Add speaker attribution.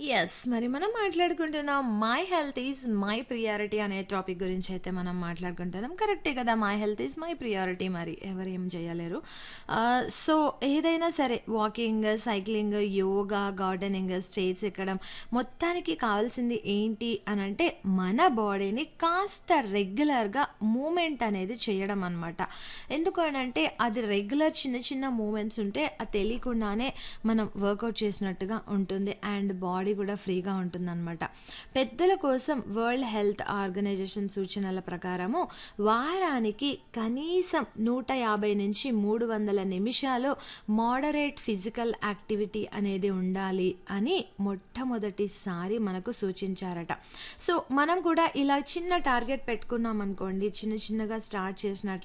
Speaker 1: Yes. మరి మనం మాట్లాడుకుంటున్నాం my health is my priority అనే టాపిక్ గురించి అయితే మనం మాట్లాడుకుంటున్నాం. కరెక్టే కదా! My health is my priority మరి ఎవరేం చేయలేరు. ఆహ్, సో ఏదైనా సరే walking, cycling, yoga, gardening, steps ఎక్కడం మొత్తానికి కావాల్సింది ఏంటి అనంటే మన బాడీని కాస్త రెగ్యులర్‌గా మూవ్‌మెంట్ అనేది చేయడం అనమాట. ఎందుకు అనంటే అది రెగ్యులర్ చిన్న చిన్న మూవ్‌మెంట్స్ ఉంటే అది తెలియకుండానే మనం వర్కౌట్ చేసినట్టుగా ఉంటుంది. అండ్ బాడీ కూడా ఫ్రీగా ఉంటుందనమాట. పెద్దల కోసం వరల్డ్ హెల్త్ ఆర్గనైజేషన్ సూచనల ప్రకారము వారానికి కనీసం 150-300 నిమిషాలు మోడరేట్ ఫిజికల్ యాక్టివిటీ అనేది ఉండాలి అని మొట్టమొదటిసారి మనకు సూచించారట. సో మనం కూడా ఇలా చిన్న టార్గెట్ పెట్టుకున్నామనుకోండి చిన్న చిన్నగా స్టార్ట్ చేసినట్లయితే